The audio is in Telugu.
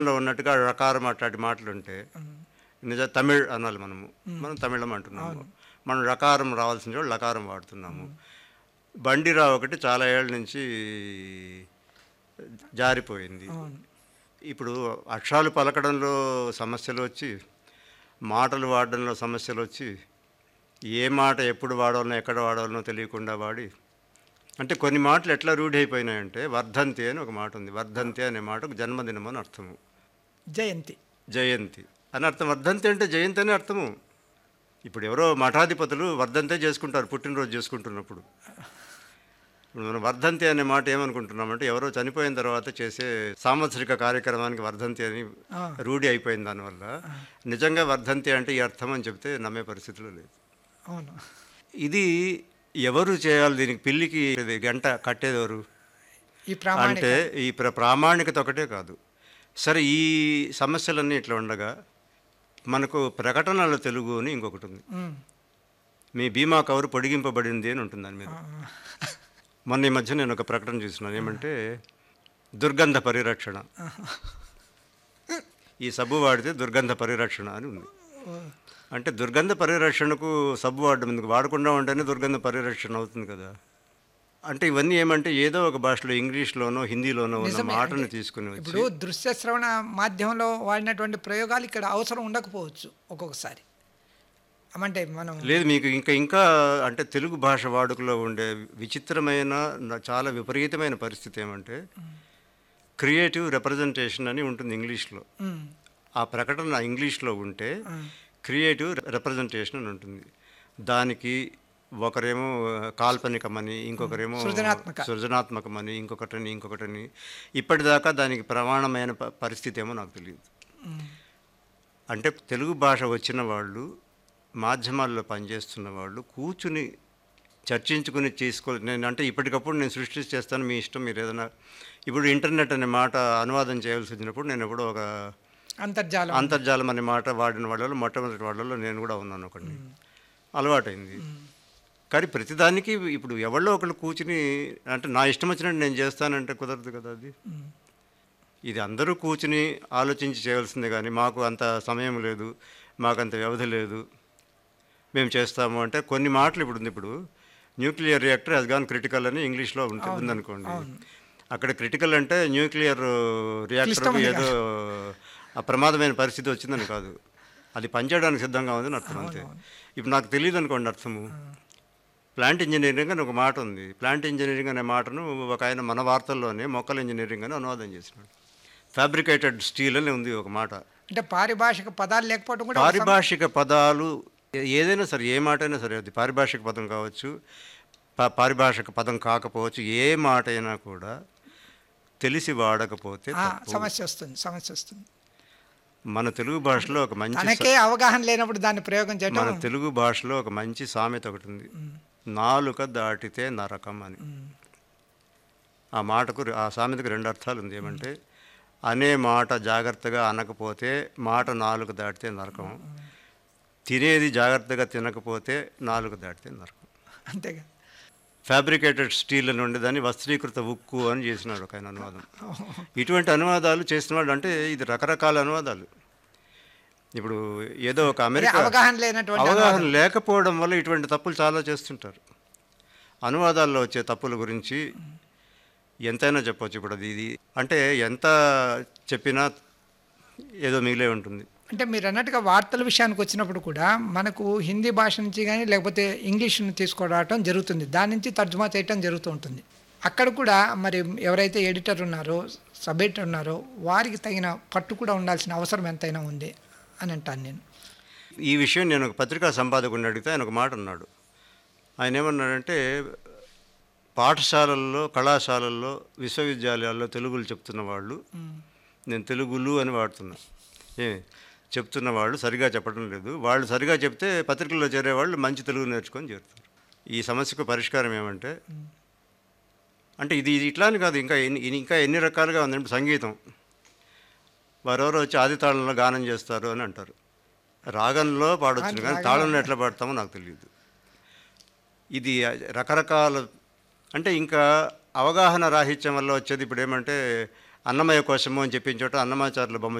లో ఉన్నట్టుగా రకారం అట్లాంటి మాటలు ఉంటే నిజ తమిళ్ అనాలి మనము మనం తమిళం అంటున్నాము మనం రకారం రావాల్సిన చోట లకారం వాడుతున్నాము బండిరా ఒకటి చాలా ఏళ్ళ నుంచి జారిపోయింది అవును ఇప్పుడు అక్షరాలు పలకడంలో సమస్యలు వచ్చి మాటలు వాడడంలో సమస్యలు వచ్చి ఏ మాట ఎప్పుడు వాడాలనో ఎక్కడ వాడాలనో తెలియకుండా వాడి అంటే కొన్ని మాటలు ఎట్లా రూఢి అయిపోయినాయంటే వర్ధంతి అని ఒక మాట ఉంది వర్ధంతి అనే మాటకు జన్మదినం అని అర్థము జయంతి జయంతి అని అర్థం వర్ధంతి అంటే జయంతి అని అర్థము ఇప్పుడు ఎవరో మఠాధిపతులు వర్ధంతే చేసుకుంటారు పుట్టినరోజు చేసుకుంటున్నప్పుడు ఇప్పుడు మనం వర్ధంతి అనే మాట ఏమనుకుంటున్నామంటే ఎవరో చనిపోయిన తర్వాత చేసే సాంవత్సరిక కార్యక్రమానికి వర్ధంతి అని ఆ. రూఢి అయిపోయింది దానివల్ల నిజంగా వర్ధంతి అంటే ఈ అర్థం అని చెప్తే నమ్మే పరిస్థితిలో లేదు అవును ఇది ఎవరు చేయాలి దీనికి పిల్లికి ఇది గంట కట్టేది ఎవరు ఈ ప్రామాణిక అంటే ఈ ప్ర ప్రామాణికత ఒకటే కాదు సరే ఈ సమస్యలన్నీ ఇట్లా ఉండగా మనకు ప్రకటనల తెలుగు అని ఇంకొకటి ఉంది ఉమ్. మీ బీమా కవర్ పొడిగింపబడింది అని ఉంటుంది దాని మీద ఆ, మొన్న ఈ మధ్య నేను ఒక ప్రకటన చూసినాను ఏమంటే దుర్గంధ పరిరక్షణ ఈ సబ్బు వాడితే దుర్గంధ పరిరక్షణ అని ఉంది ఓ, అంటే దుర్గంధ పరిరక్షణకు సబ్బు వాడడం ఎందుకు వాడకుండా ఉంటేనే దుర్గంధ పరిరక్షణ అవుతుంది కదా అంటే ఇవన్నీ ఏమంటే ఏదో ఒక భాషలో ఇంగ్లీష్లోనో హిందీలోనో ఉన్న నిజమే. మాటను అంటే తీసుకుని వచ్చి ఇప్పుడు దృశ్య శ్రవణ మాధ్యమంలో వాడినటువంటి ప్రయోగాలు ఇక్కడ అవసరం ఉండకపోవచ్చు ఒక్కొక్కసారి అంటే మనం లేదు మీకు ఇంకా ఇంకా అంటే తెలుగు భాష వాడుకలో ఉండే విచిత్రమైన న- చాలా విపరీతమైన పరిస్థితి ఏమంటే క్రియేటివ్ రిప్రజెంటేషన్ అని ఉంటుంది ఇంగ్లీష్లో ఉమ్, ఆ ప్రకటన ఇంగ్లీష్లో ఉంటే ఆ, క్రియేటివ్ రిప్రజెంటేషన్ అని ఉంటుంది దానికి ఒకరేమో కాల్పనికమని ఇంకొకరేమో సృజనాత్మక. సృజనాత్మకమని ఇంకొకటని ఇంకొకటని ఇప్పటిదాకా దానికి ప్రమాణమైన ప- పరిస్థితి ఏమో నాకు తెలియదు ఉమ్, అంటే తెలుగు భాష వచ్చిన వాళ్ళు మాధ్యమాల్లో పనిచేస్తున్న వాళ్ళు కూర్చుని చర్చించుకుని చేసుకో నేను అంటే ఇప్పటికప్పుడు నేను సృష్టి చేస్తాను మీ ఇష్టం మీరు ఏదైనా ఇప్పుడు ఇంటర్నెట్ అనే మాట అనువాదం చేయాల్సి వచ్చినప్పుడు నేను ఎప్పుడో ఒక అంతర్జాలం అంతర్జాలం అనే మాట వాడిన వాళ్ళలో మొట్టమొదటి వాళ్ళలో నేను కూడా ఉన్నాను ఒకటి అలవాటైంది కానీ ప్రతిదానికి ఇప్పుడు ఎవరిలో ఒకళ్ళు కూర్చుని అంటే నా ఇష్టం వచ్చినట్టు నేను చేస్తానంటే కుదరదు కదా అది ఉమ్, ఇది అందరూ కూర్చుని ఆలోచించి చేయాల్సిందే కానీ మాకు అంత సమయం లేదు మాకు అంత వ్యవధి లేదు మేము చేస్తాము అంటే కొన్ని మాటలు ఇప్పుడు ఉంది ఇప్పుడు nuclear reactor has gone critical అని ఇంగ్లీష్లో ఉంటుంది ఉందనుకోండి అవును. అక్కడ క్రిటికల్ అంటే న్యూక్లియర్ రియాక్టర్ క్లిష్టమైనది ఏదో ఆ ప్రమాదమైన పరిస్థితి వచ్చిందని కాదు అది పనిచేయడానికి సిద్ధంగా ఉందని అర్థం అంతే ఇప్పుడు నాకు తెలియదు అనుకోండి అర్థము ప్లాంట్ ఇంజనీరింగ్ అని ఒక మాట ఉంది ప్లాంట్ ఇంజనీరింగ్ అనే మాటను ఒక ఆయన మన వార్తల్లోనే మొక్కల ఇంజనీరింగ్ అని అనువాదం చేసినాడు ఫ్యాబ్రికేటెడ్ స్టీల్ అని ఉంది ఒక మాట అంటే పారిభాషిక పదాలు లేకపోవడం కూడా ఒక సమ- పారిభాషిక పదాలు ఏ- ఏదైనా సరే ఏ మాట అయినా సరే అది పారిభాషిక పదం కావచ్చు పా- పారిభాషిక పదం కాకపోవచ్చు ఏ మాట అయినా కూడా తెలిసి వాడకపోతే ఆ, తప్పు. సమస్య వస్తుంది సమస్య వస్తుంది మన తెలుగు భాషలో ఒక మంచి స- తనకే అవగాహన లేనప్పుడు దాన్ని ప్రయోగం మన చేయడం తెలుగు భాషలో ఒక మంచి సామెత ఒకటి ఉంది నాలుక దాటితే నరకం అని ఆ మాటకు రె- ఆ సామెతకు రెండు అర్థాలు ఉంది ఏమంటే అనే మాట జాగ్రత్తగా అనకపోతే మాట నాలుక దాటితే నరకం తినేది జాగ్రత్తగా తినకపోతే నాలుక దాటితే నరకం అంతేగా ఫ్యాబ్రికేటెడ్ స్టీల్ అని ఉండేదాన్ని వస్త్రీకృత ఉక్కు అని చేసినాడు ఒక ఆయన అనువాదం ఇటువంటి అనువాదాలు చేసినవాడు అంటే ఇది రకరకాల అనువాదాలు ఇప్పుడు ఏదో ఒక అదే అమెరికా అవగాహన లేనటువంటి అవగాహన లేకపోవడం వల్ల ఇటువంటి తప్పులు చాలా చేస్తుంటారు అనువాదాల్లో వచ్చే తప్పుల గురించి ఎంతైనా చెప్పొచ్చు ఇప్పుడు అది ఇది అంటే ఎంత చెప్పినా ఏదో మిగిలే ఉంటుంది అంటే మీరు అన్నట్టుగా వార్తల విషయానికి వచ్చినప్పుడు కూడా మనకు హిందీ భాష నుంచి కానీ లేకపోతే ఇంగ్లీష్ను తీసుకురావటం జరుగుతుంది దాని నుంచి తర్జుమా చేయటం జరుగుతూ ఉంటుంది అక్కడ కూడా మరి ఎవరైతే ఎడిటర్ ఉన్నారో సబ్ ఎడిటర్ ఉన్నారో వారికి తగిన పట్టు కూడా ఉండాల్సిన అవసరం ఎంతైనా ఉంది అని అంటాను నేను ఈ విషయం నేను ఒక పత్రికా సంపాదకుడిని అడిగితే ఆయన ఒక మాట అన్నాడు ఆయన ఏమన్నాడంటే పాఠశాలల్లో కళాశాలల్లో విశ్వవిద్యాలయాల్లో తెలుగులు చెప్తున్న వాళ్ళు నేను తెలుగులు అని వాడుతున్నా ఏ చెప్తున్న వాళ్ళు సరిగా చెప్పడం లేదు వాళ్ళు సరిగా చెప్తే పత్రికల్లో చేరే వాళ్ళు మంచి తెలుగు నేర్చుకొని చేరుతారు ఈ సమస్యకు పరిష్కారం ఏమంటే అంటే ఇది ఇది ఇట్లా అని కాదు ఇంకా ఎన్ని ఇన్ని- ఇంకా ఎన్ని రకాలుగా ఉందంటే సంగీతం వారెవరో వచ్చి ఆది తాళంలో గానం చేస్తారు అని అంటారు రాగంలో పాడొచ్చు అంటే కానీ రాగం- తాళంలో ఎట్లా పాడతామో నాకు తెలియదు ఇది రకరకాల అంటే ఇంకా అవగాహన రాహిత్యం వల్ల వచ్చేది ఇప్పుడు ఏమంటే అన్నమయ్య కోశము అని చెప్పిన చోట అన్నమాచారుల బొమ్మ